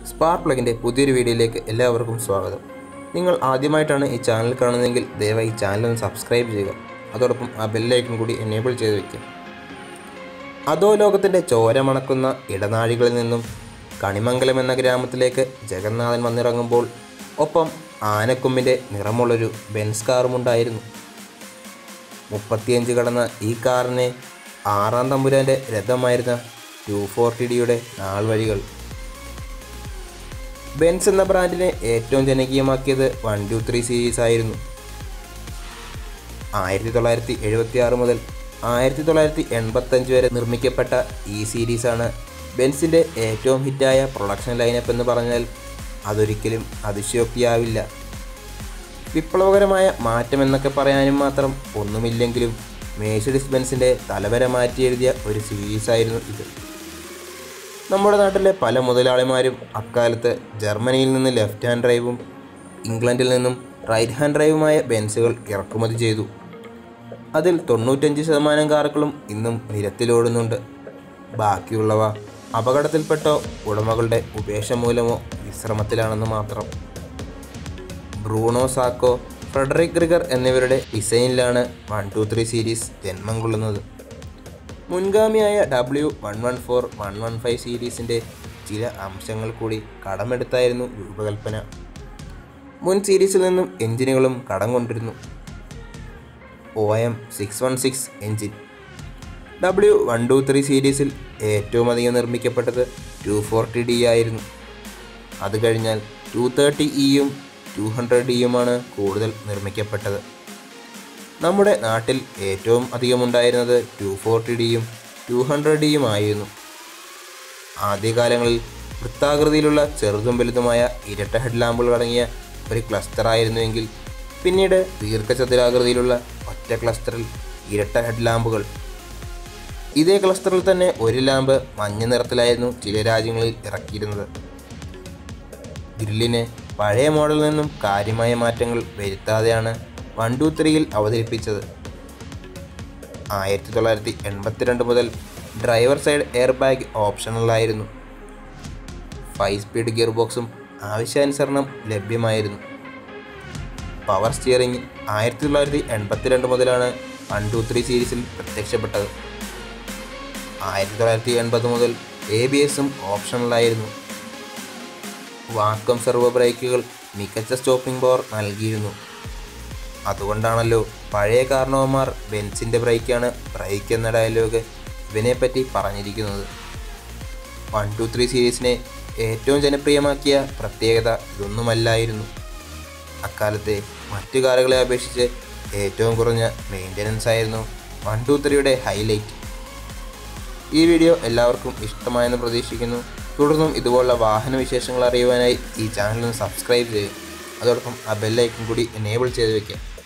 spark പ്ലഗിൻ്റെ പുതിയൊരു വീഡിയോയിലേക്ക് എല്ലാവർക്കും സ്വാഗതം നിങ്ങൾ ആദ്യമായിട്ടാണ് ഈ ചാനൽ കാണുന്നതെങ്കിൽ ദയവായി ഈ ചാനൽ ഒന്ന് സബ്സ്ക്രൈബ് ചെയ്യുക അതോടൊപ്പം ആ ബെല്ലൈക്കൺ കൂടി എനേബിൾ ചെയ്ത് വയ്ക്കുക അതോ ലോകത്തിൻ്റെ ചോര മണക്കുന്ന ഇടനാഴികളിൽ നിന്നും കണിമംഗലം എന്ന ഗ്രാമത്തിലേക്ക് ജഗന്നാഥൻ വന്നിറങ്ങുമ്പോൾ ഒപ്പം ആനക്കൊമ്പിൻ്റെ നിറമുള്ളൊരു ബെൻസ് കാറും ഉണ്ടായിരുന്നു മുപ്പത്തിയഞ്ച് കടന്ന ഈ കാറിനെ ആറാം തമ്പുരാൻ്റെ രഥമായിരുന്ന ടു ഫോർട്ടി ഡിയുടെ നാൾ വഴികൾ ബെൻസ് എന്ന ബ്രാൻഡിനെ ഏറ്റവും ജനകീയമാക്കിയത് വൺ ടു ത്രീ സീരീസ് ആയിരുന്നു ആയിരത്തി തൊള്ളായിരത്തി എഴുപത്തി ആറ് മുതൽ ആയിരത്തി തൊള്ളായിരത്തി എൺപത്തഞ്ച് വരെ നിർമ്മിക്കപ്പെട്ട ഈ സീരീസാണ് ബെൻസിൻ്റെ ഏറ്റവും ഹിറ്റായ പ്രൊഡക്ഷൻ ലൈനപ്പ് എന്ന് പറഞ്ഞാൽ അതൊരിക്കലും അതിശയോക്തിയാവില്ല വിപ്ലവകരമായ മാറ്റം എന്നൊക്കെ പറയാനും മാത്രം ഒന്നുമില്ലെങ്കിലും മേഴ്സിഡിസ് ബെൻസിൻ്റെ തലവര മാറ്റി എഴുതിയ ഒരു സീരീസായിരുന്നു ഇത് നമ്മുടെ നാട്ടിലെ പല മുതലാളിമാരും അക്കാലത്ത് ജർമ്മനിയിൽ നിന്ന് ലെഫ്റ്റ് ഹാൻഡ് ഡ്രൈവും ഇംഗ്ലണ്ടിൽ നിന്നും റൈറ്റ് ഹാൻഡ് ഡ്രൈവുമായ ബെൻസുകൾ ഇറക്കുമതി ചെയ്തു അതിൽ തൊണ്ണൂറ്റഞ്ച് ശതമാനം കാറുകളും ഇന്നും നിരത്തിലോടുന്നുണ്ട് ബാക്കിയുള്ളവ അപകടത്തിൽപ്പെട്ടോ ഉടമകളുടെ ഉപേക്ഷ മൂലമോ വിശ്രമത്തിലാണെന്ന് മാത്രം ബ്രൂണോ സാക്കോ ഫ്രെഡറിക് ഗ്രിഗർ എന്നിവരുടെ ഡിസൈനിലാണ് വൺ ടു ത്രീ സീരീസ് ജന്മം കൊള്ളുന്നത് മുൻഗാമിയായ W one one four one one five സീരീസിൻ്റെ ചില അംശങ്ങൾ കൂടി കടമെടുത്തായിരുന്നു രൂപകൽപ്പന മുൻ സീരീസിൽ നിന്നും എഞ്ചിനുകളും കടം കൊണ്ടിരുന്നു O M six one six engine W one two three സീരീസിൽ ഏറ്റവും അധികം നിർമ്മിക്കപ്പെട്ടത് ടു ഫോർട്ടി ഡി ആയിരുന്നു അത് കഴിഞ്ഞാൽ ടു തേർട്ടി ഇയും ടു ഹൺഡ്രഡ് ഡിയുമാണ് കൂടുതൽ നിർമ്മിക്കപ്പെട്ടത് നമ്മുടെ നാട്ടിൽ ഏറ്റവും അധികം ഉണ്ടായിരുന്നത് ടു ഫോർട്ടി ഡിയും ടു ഹൺഡ്രഡ് ഡിയും ആയിരുന്നു ആദ്യകാലങ്ങളിൽ വൃത്താകൃതിയിലുള്ള ചെറുതും വലുതുമായ ഇരട്ട ഹെഡ് ലാമ്പുകൾ അടങ്ങിയ ഒരു ക്ലസ്റ്ററായിരുന്നുവെങ്കിൽ പിന്നീട് ദീർഘചതുരാകൃതിയിലുള്ള ഒറ്റ ക്ലസ്റ്ററിൽ ഇരട്ട ഹെഡ് ലാമ്പുകൾ ഇതേ ക്ലസ്റ്ററിൽ തന്നെ ഒരു ലാമ്പ് മഞ്ഞ നിറത്തിലായിരുന്നു ചില രാജ്യങ്ങളിൽ ഇറക്കിയിരുന്നത് ഗ്രില്ലിന് പഴയ മോഡലിൽ നിന്നും കാര്യമായ മാറ്റങ്ങൾ വരുത്താതെയാണ് വൺ ടു ത്രീയിൽ അവതരിപ്പിച്ചത് ആയിരത്തി തൊള്ളായിരത്തി എൺപത്തിരണ്ട് മുതൽ ഡ്രൈവർ സൈഡ് എയർ ബാഗ് ഓപ്ഷണലായിരുന്നു ഫൈവ് സ്പീഡ് ഗിയർ ബോക്സും ആവശ്യാനുസരണം ലഭ്യമായിരുന്നു പവർ സ്റ്റിയറിംഗ് ആയിരത്തി തൊള്ളായിരത്തി എൺപത്തിരണ്ട് മുതലാണ് വൺ ടു ത്രീ സീരീസിൽ പ്രത്യക്ഷപ്പെട്ടത് ആയിരത്തി തൊള്ളായിരത്തി എൺപത് മുതൽ എ ബി എസും ഓപ്ഷണലായിരുന്നു വാക്കം സെർവോ ബ്രേക്കുകൾ മികച്ച സ്റ്റോപ്പിംഗ് പവർ നൽകിയിരുന്നു അതുകൊണ്ടാണല്ലോ പഴയ കാരണവന്മാർ ബെൻസിൻ്റെ ബ്രേക്കാണ് ബ്രേക്ക് എന്ന ഡയലോഗ് ഇവനെപ്പറ്റി പറഞ്ഞിരിക്കുന്നത് വൺ ടു ത്രീ സീരീസിനെ ഏറ്റവും ജനപ്രിയമാക്കിയ പ്രത്യേകത ഇതൊന്നുമല്ലായിരുന്നു അക്കാലത്തെ മറ്റു കാറുകളെ അപേക്ഷിച്ച് ഏറ്റവും കുറഞ്ഞ മെയിൻ്റനൻസ് ആയിരുന്നു വൺ ടു ത്രീയുടെ ഹൈലൈറ്റ് ഈ വീഡിയോ എല്ലാവർക്കും ഇഷ്ടമായെന്ന് പ്രതീക്ഷിക്കുന്നു തുടർന്നും ഇതുപോലുള്ള വാഹന വിശേഷങ്ങൾ അറിയുവാനായി ഈ ചാനൽ ഒന്ന് സബ്സ്ക്രൈബ് ചെയ്യുക അതോടൊപ്പം ആ ബെല്ലൈക്കൺ കൂടി എനേബിൾ ചെയ്ത് വയ്ക്കുക